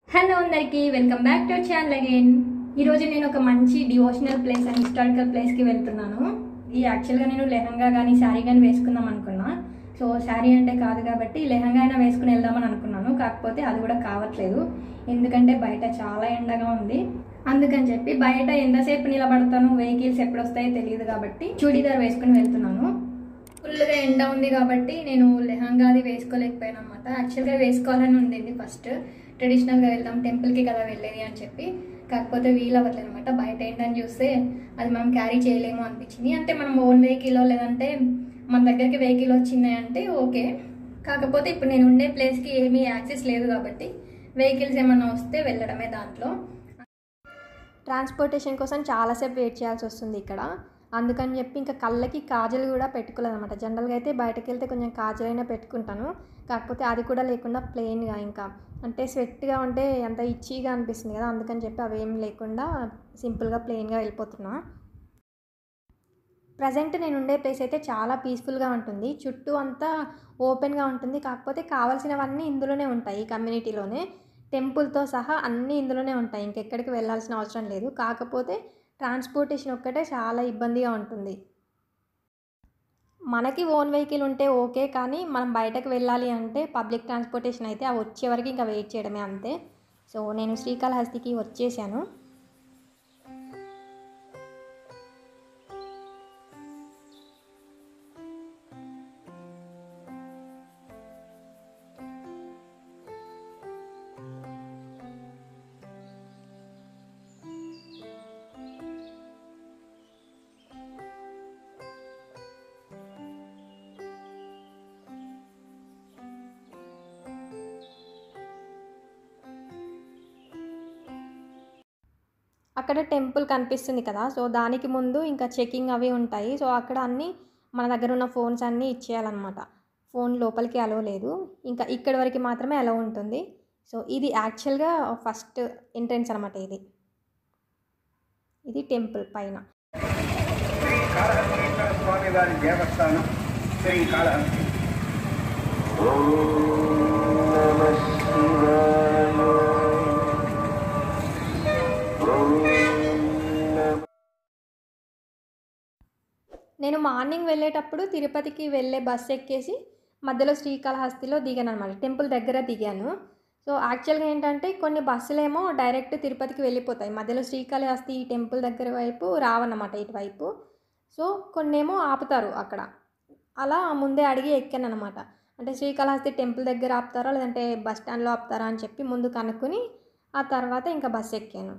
hello అందరికీ welcome back to channel again ఈరోజు నేను ఒక మంచి డివోషనల్ ప్లేస్ అండ్ హిస్టారికల్ ప్లేస్కి వెళ్తున్నాను ఈ యాక్చువల్గా నేను లెహంగా కానీ శారీ కానీ వేసుకుందాం అనుకున్నా సో శారీ అంటే కాదు కాబట్టి లెహంగా అయినా వేసుకుని వెళ్దామని అనుకున్నాను కాకపోతే అది కూడా కావట్లేదు ఎందుకంటే బయట చాలా ఎండగా ఉంది అందుకని చెప్పి బయట ఎంతసేపు నిలబడతాను వెహికల్స్ ఎప్పుడు వస్తాయో తెలియదు కాబట్టి చూడీదార్ వేసుకుని వెళ్తున్నాను ఫుల్గా ఎండ ఉంది కాబట్టి నేను లెహంగాది వేసుకోలేకపోయాను అనమాట యాక్చువల్గా వేసుకోవాలని ఉండేది ఫస్ట్ ట్రెడిషనల్గా వెళ్దాం టెంపుల్కి కదా వెళ్ళేది అని చెప్పి కాకపోతే వీలు అవ్వట్లేదు అనమాట బయట ఏంటని చూస్తే అది మనం క్యారీ చేయలేము అనిపించింది అంటే మనం ఓన్ వెహికల్ లేదంటే మన దగ్గరికి వెహికల్ వచ్చింది అంటే ఓకే కాకపోతే ఇప్పుడు నేను ఉండే ప్లేస్కి ఏమీ యాక్సెస్ లేదు కాబట్టి వెహికల్స్ ఏమైనా వస్తే వెళ్ళడమే దాంట్లో ట్రాన్స్పోర్టేషన్ కోసం చాలాసేపు వెయిట్ చేయాల్సి వస్తుంది ఇక్కడ అందుకని చెప్పి ఇంకా కళ్ళకి కాజల్ కూడా పెట్టుకోలేదు అనమాట జనరల్గా అయితే బయటకు వెళ్తే కొంచెం కాజల్ అయినా పెట్టుకుంటాను కాకపోతే అది కూడా లేకుండా ప్లెయిన్గా ఇంకా అంటే స్వెట్గా ఉంటే అంత ఇచ్చీగా అనిపిస్తుంది కదా అందుకని చెప్పి అవి ఏం లేకుండా సింపుల్గా ప్లెయిన్గా వెళ్ళిపోతున్నా ప్రజెంట్ నేను ఉండే ప్లేస్ అయితే చాలా పీస్ఫుల్గా ఉంటుంది చుట్టూ అంతా ఓపెన్గా ఉంటుంది కాకపోతే కావాల్సినవన్నీ ఇందులోనే ఉంటాయి ఈ కమ్యూనిటీలోనే టెంపుల్తో సహా అన్నీ ఇందులోనే ఉంటాయి ఇంకెక్కడికి వెళ్ళాల్సిన అవసరం లేదు కాకపోతే ట్రాన్స్పోర్టేషన్ ఒక్కటే చాలా ఇబ్బందిగా ఉంటుంది మనకి ఓన్ వెహికల్ ఉంటే ఓకే కానీ మనం బయటకు వెళ్ళాలి అంటే పబ్లిక్ ట్రాన్స్పోర్టేషన్ అయితే అవి వచ్చే వరకు ఇంకా వెయిట్ చేయడమే అంతే సో నేను శ్రీకాళహస్తికి వచ్చేసాను అక్కడ టెంపుల్ కనిపిస్తుంది కదా సో దానికి ముందు ఇంకా చెకింగ్ అవి ఉంటాయి సో అక్కడ అన్నీ మన దగ్గర ఉన్న ఫోన్స్ అన్నీ ఇచ్చేయాలన్నమాట ఫోన్ లోపలికి అలో లేదు ఇంకా ఇక్కడి వరకు మాత్రమే అలో ఉంటుంది సో ఇది యాక్చువల్గా ఫస్ట్ ఎంట్రెన్స్ అనమాట ఇది ఇది టెంపుల్ పైన శ్రీ కాళహస్తీశ్వర స్వామి వారి దేవస్థానం శ్రీకాళహస్తి నేను మార్నింగ్ వెళ్ళేటప్పుడు తిరుపతికి వెళ్ళే బస్సు ఎక్కేసి మధ్యలో శ్రీకాళహస్తిలో దిగాను అనమాట టెంపుల్ దగ్గర దిగాను సో యాక్చువల్గా ఏంటంటే కొన్ని బస్సులేమో డైరెక్ట్ తిరుపతికి వెళ్ళిపోతాయి మధ్యలో శ్రీకాళహస్తి ఈ టెంపుల్ దగ్గర వైపు రావన్నమాట ఇటువైపు సో కొన్నేమో ఆపుతారు అక్కడ అలా ముందే అడిగి ఎక్కాను అనమాట అంటే శ్రీకాళహస్తి టెంపుల్ దగ్గర ఆపుతారా లేదంటే బస్ స్టాండ్లో ఆపుతారా అని చెప్పి ముందు కనుక్కొని ఆ తర్వాత ఇంకా బస్సు ఎక్కాను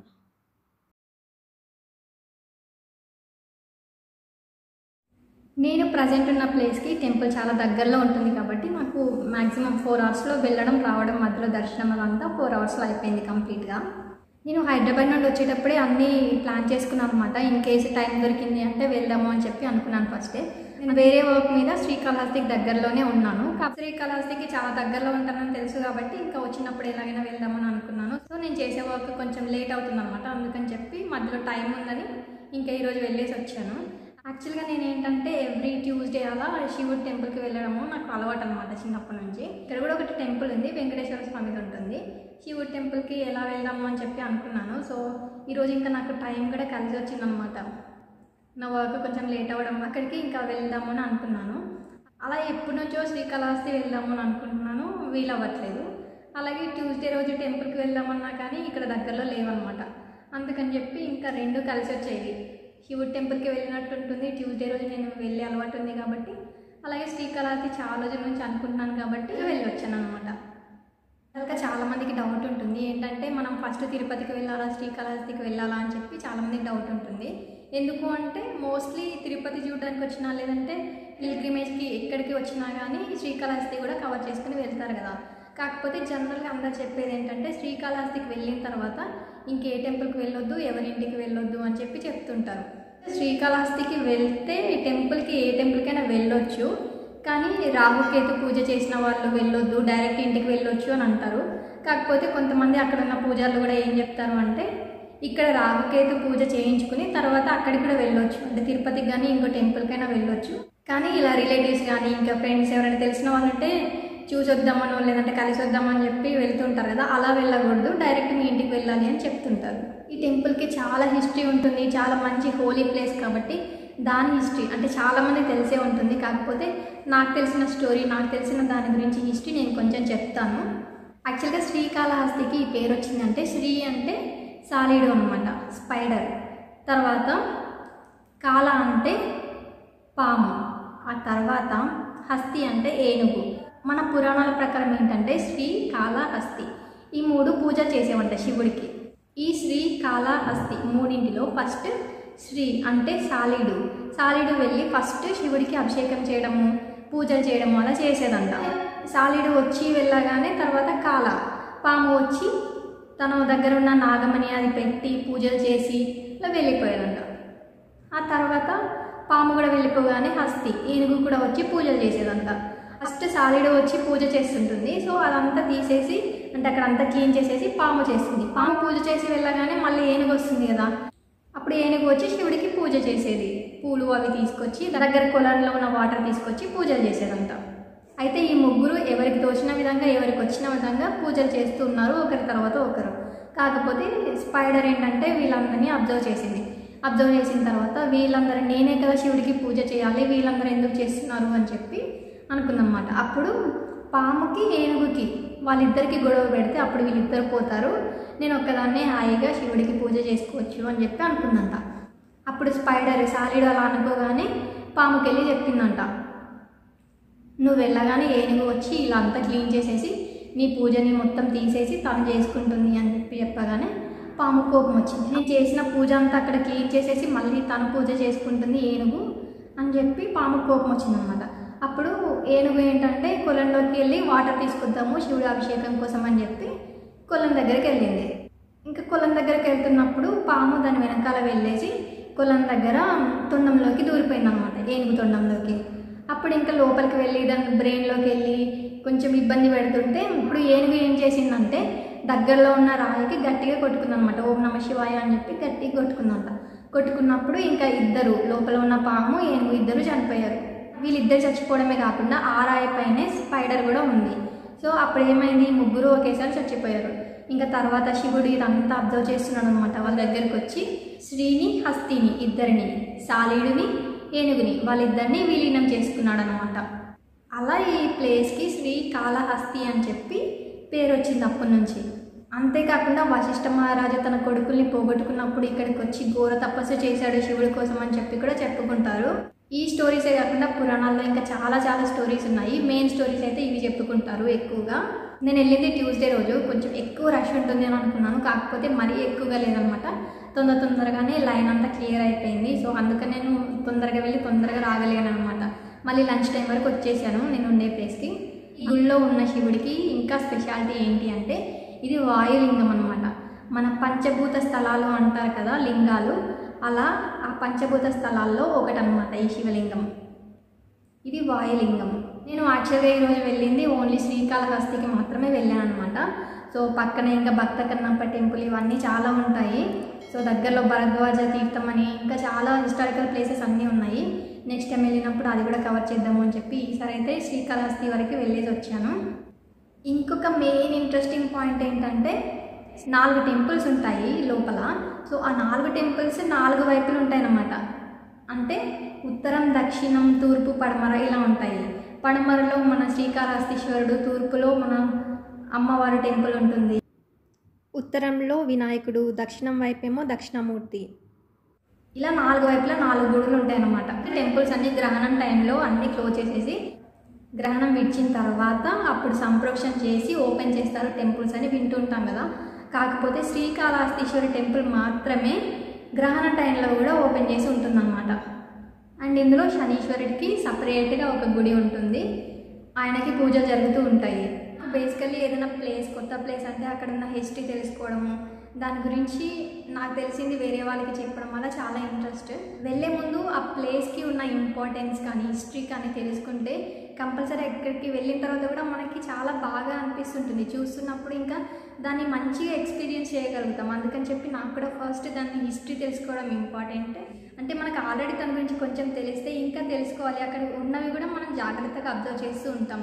నేను ప్రజెంట్ ఉన్న ప్లేస్కి టెంపుల్ చాలా దగ్గరలో ఉంటుంది కాబట్టి నాకు మ్యాక్సిమం ఫోర్ అవర్స్లో వెళ్ళడం రావడం మధ్యలో దర్శనం అదంతా ఫోర్ అవర్స్లో అయిపోయింది కంప్లీట్గా నేను హైదరాబాద్ నుండి వచ్చేటప్పుడే అన్నీ ప్లాన్ చేసుకున్నాను అనమాట ఇన్ కేసు టైం దొరికింది అంటే వెళ్దాము అని చెప్పి అనుకున్నాను ఫస్టే నేను వేరే వర్క్ మీద శ్రీకాళహస్తికి దగ్గరలోనే ఉన్నాను కాకపోతే శ్రీకాళహస్తికి చాలా దగ్గరలో ఉంటానని తెలుసు కాబట్టి ఇంకా వచ్చినప్పుడు ఎలాగైనా వెళ్దామని అనుకున్నాను సో నేను చేసే వర్క్ కొంచెం లేట్ అవుతుంది అనమాట అందుకని చెప్పి మధ్యలో టైం ఉందని ఇంకా ఈరోజు వెళ్ళేసి వచ్చాను యాక్చువల్గా నేను ఏంటంటే ఎవ్రీ ట్యూస్డే అలా శివుడి టెంపుల్కి వెళ్ళడము నాకు అలవాటు అనమాట చిన్నప్పటి నుంచి ఇక్కడ కూడా ఒకటి టెంపుల్ ఉంది వెంకటేశ్వర స్వామిది ఉంటుంది శివుడి టెంపుల్కి ఎలా వెళ్దాము అని చెప్పి అనుకున్నాను సో ఈరోజు ఇంకా నాకు టైం కూడా కలిసి వచ్చిందనమాట నా వర్క్ కొంచెం లేట్ అవ్వడం అక్కడికి ఇంకా వెళ్దాము అని అనుకున్నాను అలా ఎప్పటి నుంచో శ్రీకాళహస్తి వెళ్దాము అని అనుకుంటున్నాను వీలు అవ్వట్లేదు అలాగే ట్యూస్డే రోజు టెంపుల్కి వెళ్దామన్నా కానీ ఇక్కడ దగ్గరలో లేవన్నమాట అందుకని చెప్పి ఇంకా రెండు కలిసి వచ్చేవి శివుడి టెంపుల్కి వెళ్ళినట్టు ఉంటుంది ట్యూస్డే రోజు నేను వెళ్ళే అలవాటు ఉంది కాబట్టి అలాగే శ్రీకాళహస్తి చాలా రోజుల నుంచి అనుకుంటున్నాను కాబట్టి వెళ్ళి వచ్చాను అనమాట ఇంకా చాలా మందికి డౌట్ ఉంటుంది ఏంటంటే మనం ఫస్ట్ తిరుపతికి వెళ్ళాలా శ్రీకాళహస్తికి వెళ్ళాలా అని చెప్పి చాలా మందికి డౌట్ ఉంటుంది ఎందుకు అంటే మోస్ట్లీ తిరుపతి చూడడానికి వచ్చినా లేదంటే పిల్గ్రిమేజ్కి ఎక్కడికి వచ్చినా కానీ శ్రీకాళహస్తి కూడా కవర్ చేసుకుని వెళ్తారు కదా కాకపోతే జనరల్గా అందరు చెప్పేది ఏంటంటే శ్రీకాళహస్తికి వెళ్ళిన తర్వాత ఇంకే టెంపుల్కి వెళ్ళొద్దు ఎవరింటికి వెళ్ళొద్దు అని చెప్పి చెప్తుంటారు శ్రీకాళహస్తికి వెళ్తే టెంపుల్కి ఏ టెంపుల్కైనా వెళ్ళొచ్చు కానీ రాహుకేతు పూజ చేసిన వాళ్ళు వెళ్ళొద్దు డైరెక్ట్ ఇంటికి వెళ్ళొచ్చు అని అంటారు కాకపోతే కొంతమంది అక్కడ ఉన్న పూజారులు కూడా ఏం చెప్తారు అంటే ఇక్కడ రాహుకేతు పూజ చేయించుకుని తర్వాత అక్కడికి కూడా వెళ్ళొచ్చు అంటే తిరుపతికి కానీ ఇంకో టెంపుల్కైనా వెళ్ళొచ్చు కానీ ఇలా రిలేటివ్స్ కానీ ఇంకా ఫ్రెండ్స్ ఎవరైనా తెలిసిన వాళ్ళు ఉంటే చూసొద్దామనో లేదంటే కలిసి వద్దామని చెప్పి వెళ్తుంటారు కదా అలా వెళ్ళకూడదు డైరెక్ట్ మీ ఇంటికి వెళ్ళాలి అని చెప్తుంటారు ఈ టెంపుల్కి చాలా హిస్టరీ ఉంటుంది చాలా మంచి హోలీ ప్లేస్ కాబట్టి దాని హిస్టరీ అంటే చాలామంది తెలిసే ఉంటుంది కాకపోతే నాకు తెలిసిన స్టోరీ నాకు తెలిసిన దాని గురించి హిస్టరీ నేను కొంచెం చెప్తాను యాక్చువల్గా శ్రీకాళహస్తికి ఈ పేరు వచ్చిందంటే శ్రీ అంటే సాలిడు అనమాట స్పైడర్ తర్వాత కాల అంటే పాము ఆ తర్వాత హస్తి అంటే ఏనుగు మన పురాణాల ప్రకారం ఏంటంటే శ్రీ కాళహస్తి ఈ మూడు పూజ చేసేవంట శివుడికి ఈ శ్రీ కాళహస్తి మూడింటిలో ఫస్ట్ శ్రీ అంటే సాలీడు సాలీడు వెళ్ళి ఫస్ట్ శివుడికి అభిషేకం చేయడము పూజలు చేయడము అలా చేసేదంట సాలీడు వచ్చి వెళ్ళగానే తర్వాత కాల పాము వచ్చి తన దగ్గర ఉన్న నాగమణి అది పెట్టి పూజలు చేసి ఇలా వెళ్ళిపోయాడంట ఆ తర్వాత పాము కూడా వెళ్ళిపోగానే హస్తి ఏనుగు కూడా వచ్చి పూజలు చేసేదంట ఫస్ట్ సాలిడు వచ్చి పూజ చేస్తుంటుంది సో అదంతా తీసేసి అంటే అక్కడ అంతా క్లీన్ చేసేసి పాము చేస్తుంది పాము పూజ చేసి వెళ్ళగానే మళ్ళీ ఏనుగు వస్తుంది కదా అప్పుడు ఏనుగు వచ్చి శివుడికి పూజ చేసేది పూలు అవి తీసుకొచ్చి దగ్గర కొలంలో ఉన్న వాటర్ తీసుకొచ్చి పూజలు చేసేదంట అయితే ఈ ముగ్గురు ఎవరికి తోచిన విధంగా ఎవరికి వచ్చిన విధంగా పూజలు చేస్తూ ఉన్నారు ఒకరి తర్వాత ఒకరు కాకపోతే స్పైడర్ ఏంటంటే వీళ్ళందరినీ అబ్జర్వ్ చేసింది అబ్జర్వ్ చేసిన తర్వాత వీళ్ళందరూ నేనే కదా శివుడికి పూజ చేయాలి వీళ్ళందరూ ఎందుకు చేస్తున్నారు అని చెప్పి అనుకుందన్నమాట అప్పుడు పాముకి ఏనుగుకి వాళ్ళిద్దరికి గొడవ పెడితే అప్పుడు వీళ్ళిద్దరు పోతారు నేను ఒక్కదాన్నే హాయిగా శివుడికి పూజ చేసుకోవచ్చు అని చెప్పి అనుకుందంట అప్పుడు స్పైడర్ సాలిడ్ అలా అనుకోగానే పాముకి వెళ్ళి చెప్పిందంట నువ్వు వెళ్ళగానే ఏనుగు వచ్చి ఇలా అంతా క్లీన్ చేసేసి నీ పూజని మొత్తం తీసేసి తను చేసుకుంటుంది అని చెప్పి చెప్పగానే పాము కోపం వచ్చింది నేను చేసిన పూజ అంతా అక్కడ క్లీన్ చేసేసి మళ్ళీ తను పూజ చేసుకుంటుంది ఏనుగు అని చెప్పి పాము కోపం వచ్చిందనమాట అప్పుడు ఏనుగు ఏంటంటే కొలంలోకి వెళ్ళి వాటర్ తీసుకొద్దాము శివుడి అభిషేకం కోసం అని చెప్పి కొలం దగ్గరికి వెళ్ళింది ఇంకా కొలం దగ్గరికి వెళ్తున్నప్పుడు పాము దాని వెనకాల వెళ్ళేసి కొలం దగ్గర తొండంలోకి దూరిపోయింది అనమాట ఏనుగు తొండంలోకి అప్పుడు ఇంకా లోపలికి వెళ్ళి దాని బ్రెయిన్లోకి వెళ్ళి కొంచెం ఇబ్బంది పెడుతుంటే ఇప్పుడు ఏనుగు ఏం చేసిందంటే దగ్గరలో ఉన్న రాయికి గట్టిగా కొట్టుకుందనమాట ఓం నమ శివాయ అని చెప్పి గట్టిగా కొట్టుకుందంట కొట్టుకున్నప్పుడు ఇంకా ఇద్దరు లోపల ఉన్న పాము ఏనుగు ఇద్దరు చనిపోయారు వీళ్ళిద్దరు చచ్చిపోవడమే కాకుండా ఆ రాయి పైనే స్పైడర్ కూడా ఉంది సో అప్పుడు ఏమైంది ఈ ముగ్గురు ఒకేసారి చచ్చిపోయారు ఇంకా తర్వాత శివుడు ఇదంతా అబ్జర్వ్ చేస్తున్నాడు అనమాట వాళ్ళ దగ్గరికి వచ్చి శ్రీని హస్తిని ఇద్దరిని సాలీడుని ఏనుగుని వాళ్ళిద్దరిని విలీనం చేసుకున్నాడు అనమాట అలా ఈ ప్లేస్కి శ్రీ కాళహస్తి అని చెప్పి పేరు వచ్చింది అప్పటి నుంచి అంతేకాకుండా వశిష్ఠ మహారాజు తన కొడుకుల్ని పోగొట్టుకున్నప్పుడు ఇక్కడికి వచ్చి ఘోర తపస్సు చేశాడు శివుడి కోసం అని చెప్పి కూడా చెప్పుకుంటారు ఈ స్టోరీసే కాకుండా పురాణాల్లో ఇంకా చాలా చాలా స్టోరీస్ ఉన్నాయి మెయిన్ స్టోరీస్ అయితే ఇవి చెప్పుకుంటారు ఎక్కువగా నేను వెళ్ళింది ట్యూస్డే రోజు కొంచెం ఎక్కువ రష్ ఉంటుంది అని అనుకున్నాను కాకపోతే మరీ ఎక్కువగా లేదనమాట తొందర తొందరగానే లైన్ అంతా క్లియర్ అయిపోయింది సో అందుకని నేను తొందరగా వెళ్ళి తొందరగా రాగలిగాను అనమాట మళ్ళీ లంచ్ టైం వరకు వచ్చేసాను నేను ఉండే ప్లేస్కి ఈ గుళ్ళో ఉన్న శివుడికి ఇంకా స్పెషాలిటీ ఏంటి అంటే ఇది వాయులింగం అనమాట మన పంచభూత స్థలాలు అంటారు కదా లింగాలు అలా ఆ పంచభూత స్థలాల్లో ఒకటనమాట ఈ శివలింగం ఇది వాయులింగం నేను యాక్చువల్గా ఈరోజు వెళ్ళింది ఓన్లీ శ్రీకాళహస్తికి మాత్రమే వెళ్ళాను అనమాట సో పక్కన ఇంకా భక్త కన్నప్ప టెంపుల్ ఇవన్నీ చాలా ఉంటాయి సో దగ్గరలో భరద్వాజ తీర్థం అని ఇంకా చాలా హిస్టారికల్ ప్లేసెస్ అన్నీ ఉన్నాయి నెక్స్ట్ టైం వెళ్ళినప్పుడు అది కూడా కవర్ చేద్దాము అని చెప్పి ఈసారి అయితే శ్రీకాళహస్తి వరకు వెళ్ళేసి వచ్చాను ఇంకొక మెయిన్ ఇంట్రెస్టింగ్ పాయింట్ ఏంటంటే నాలుగు టెంపుల్స్ ఉంటాయి లోపల సో ఆ నాలుగు టెంపుల్స్ నాలుగు వైపులు ఉంటాయి అన్నమాట అంటే ఉత్తరం దక్షిణం తూర్పు పడమర ఇలా ఉంటాయి పడమరలో మన శ్రీకాళహస్తీశ్వరుడు తూర్పులో మన అమ్మవారి టెంపుల్ ఉంటుంది ఉత్తరంలో వినాయకుడు దక్షిణం వైపేమో దక్షిణామూర్తి ఇలా నాలుగు వైపులా నాలుగు గుడులు ఉంటాయి అన్నమాట టెంపుల్స్ అన్ని గ్రహణం టైంలో అన్ని క్లోజ్ చేసేసి గ్రహణం విడిచిన తర్వాత అప్పుడు సంప్రోక్షణ చేసి ఓపెన్ చేస్తారు టెంపుల్స్ అని వింటుంటాం కదా కాకపోతే శ్రీకాళహస్తీశ్వరి టెంపుల్ మాత్రమే గ్రహణ టైంలో కూడా ఓపెన్ చేసి ఉంటుందన్నమాట అండ్ ఇందులో శనీశ్వరుడికి సపరేట్గా ఒక గుడి ఉంటుంది ఆయనకి పూజలు జరుగుతూ ఉంటాయి బేసికల్లీ ఏదైనా ప్లేస్ కొత్త ప్లేస్ అంటే అక్కడ ఉన్న హిస్టరీ తెలుసుకోవడము దాని గురించి నాకు తెలిసింది వేరే వాళ్ళకి చెప్పడం వల్ల చాలా ఇంట్రెస్ట్ వెళ్ళే ముందు ఆ ప్లేస్కి ఉన్న ఇంపార్టెన్స్ కానీ హిస్టరీ కానీ తెలుసుకుంటే కంపల్సరీ ఎక్కడికి వెళ్ళిన తర్వాత కూడా మనకి చాలా బాగా అనిపిస్తుంటుంది చూస్తున్నప్పుడు ఇంకా దాన్ని మంచిగా ఎక్స్పీరియన్స్ చేయగలుగుతాం అందుకని చెప్పి నాకు కూడా ఫస్ట్ దాన్ని హిస్టరీ తెలుసుకోవడం ఇంపార్టెంట్ అంటే మనకు ఆల్రెడీ దాని గురించి కొంచెం తెలిస్తే ఇంకా తెలుసుకోవాలి అక్కడ ఉన్నవి కూడా మనం జాగ్రత్తగా అబ్జర్వ్ చేస్తూ ఉంటాము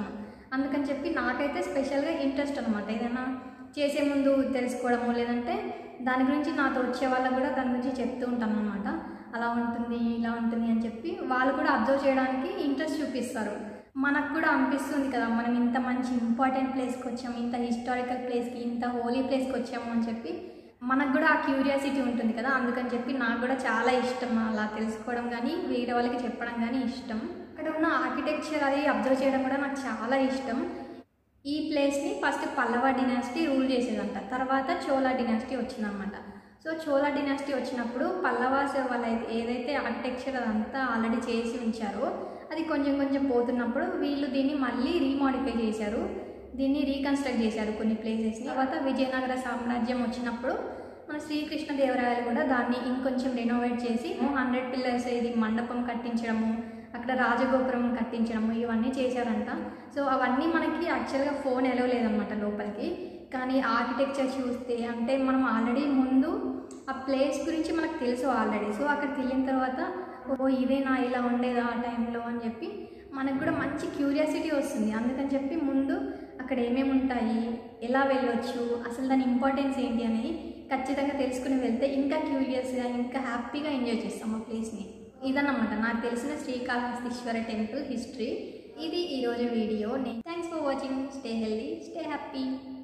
అందుకని చెప్పి నాకైతే స్పెషల్గా ఇంట్రెస్ట్ అనమాట ఏదైనా చేసే ముందు తెలుసుకోవడము లేదంటే దాని గురించి నాతో వచ్చే వాళ్ళకు కూడా దాని గురించి చెప్తూ ఉంటాను అనమాట అలా ఉంటుంది ఇలా ఉంటుంది అని చెప్పి వాళ్ళు కూడా అబ్జర్వ్ చేయడానికి ఇంట్రెస్ట్ చూపిస్తారు మనకు కూడా అనిపిస్తుంది కదా మనం ఇంత మంచి ఇంపార్టెంట్ ప్లేస్కి వచ్చాము ఇంత హిస్టారికల్ ప్లేస్కి ఇంత హోలీ ప్లేస్కి వచ్చాము అని చెప్పి మనకు కూడా ఆ క్యూరియాసిటీ ఉంటుంది కదా అందుకని చెప్పి నాకు కూడా చాలా ఇష్టం అలా తెలుసుకోవడం కానీ వేరే వాళ్ళకి చెప్పడం కానీ ఇష్టం అక్కడ ఉన్న ఆర్కిటెక్చర్ అది అబ్జర్వ్ చేయడం కూడా నాకు చాలా ఇష్టం ఈ ప్లేస్ని ఫస్ట్ పల్లవ డినాసిటీ రూల్ చేసేదంట తర్వాత చోళా డినాసిటీ వచ్చిందనమాట సో చోళా డినాసిటీ వచ్చినప్పుడు పల్లవాస్ వాళ్ళ ఏదైతే ఆర్కిటెక్చర్ అదంతా ఆల్రెడీ చేసి ఉంచారో అది కొంచెం కొంచెం పోతున్నప్పుడు వీళ్ళు దీన్ని మళ్ళీ రీమాడిఫై చేశారు దీన్ని రీకన్స్ట్రక్ట్ చేశారు కొన్ని ప్లేసెస్ని తర్వాత విజయనగర సామ్రాజ్యం వచ్చినప్పుడు మన శ్రీకృష్ణదేవరాయలు కూడా దాన్ని ఇంకొంచెం రెనోవేట్ చేసి హండ్రెడ్ పిల్లర్స్ ఇది మండపం కట్టించడము అక్కడ రాజగోపురం కట్టించడము ఇవన్నీ చేశారంట సో అవన్నీ మనకి యాక్చువల్గా ఫోన్ ఎలో లేదనమాట లోపలికి కానీ ఆర్కిటెక్చర్ చూస్తే అంటే మనం ఆల్రెడీ ముందు ఆ ప్లేస్ గురించి మనకు తెలుసు ఆల్రెడీ సో అక్కడికి వెళ్ళిన తర్వాత ఓ ఇదేనా ఇలా ఉండేదా ఆ టైంలో అని చెప్పి మనకు కూడా మంచి క్యూరియాసిటీ వస్తుంది అందుకని చెప్పి ముందు అక్కడ ఏమేమి ఉంటాయి ఎలా వెళ్ళొచ్చు అసలు దాని ఇంపార్టెన్స్ ఏంటి అనేది ఖచ్చితంగా తెలుసుకుని వెళ్తే ఇంకా క్యూరియస్గా ఇంకా హ్యాపీగా ఎంజాయ్ చేస్తాం ఆ ప్లేస్ని ఇదన్నమాట నాకు తెలిసిన శ్రీకాళహస్తీశ్వర టెంపుల్ హిస్టరీ ఇది ఈరోజు video thanks for watching stay healthy stay happy